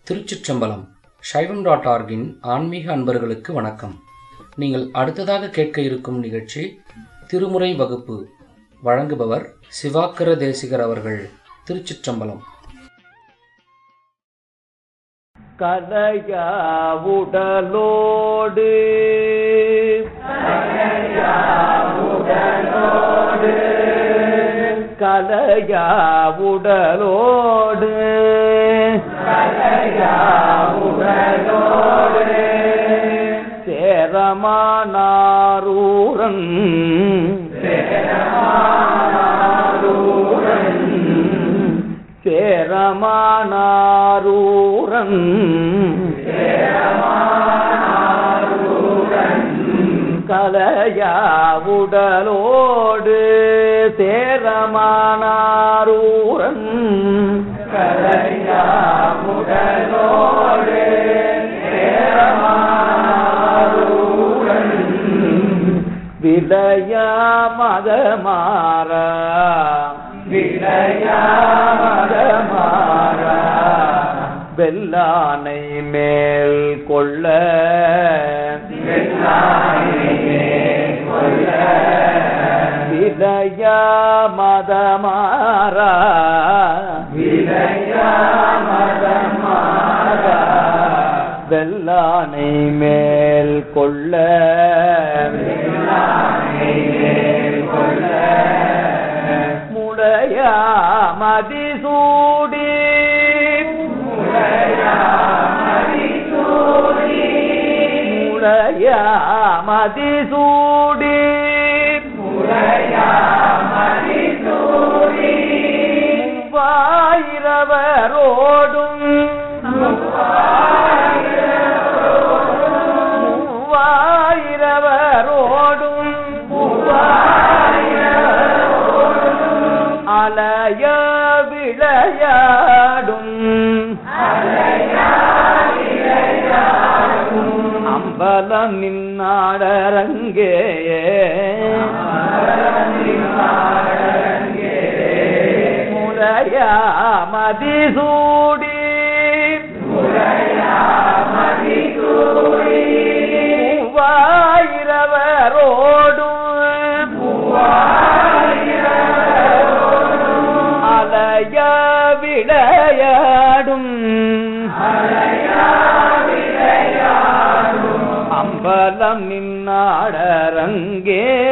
திருச்சிற்றம்பலம் சைவம் டாட் ஆர்கின் ஆன்மீக அன்பர்களுக்கு வணக்கம் நீங்கள் அடுத்ததாக கேட்க இருக்கும் நிகழ்ச்சி திருமுறை வகுப்பு வழங்குபவர் சிவாக்கர தேசிகர் அவர்கள் திருச்சிற்றம்பலம் கலையா உடலோடு கலையா உடலோடு சேரமானாரூரன் சேரமானாரூரன் கலையா உடலோடு சேரமானாரூரன் கலையா உடலோடு விலையா மதமாறா விலையா மதமாறா வெள்ளானை மேல் கொள்ள விலையா மதமாறா விலையா மதமாறா வெள்ளானை மேல் கொள்ள முளையா மதிசூடி முளையா மதிசூடி மூவாயிரவரோடும் மூவாயிரவரோடும் அலைய விளையாடும் அம்பலம் நின்னாடரங்கே முறையா மதிசூடி மூவாயிரவரோடும் அலைய விளையாடும் அம்பலம் நின்னாடரங்கே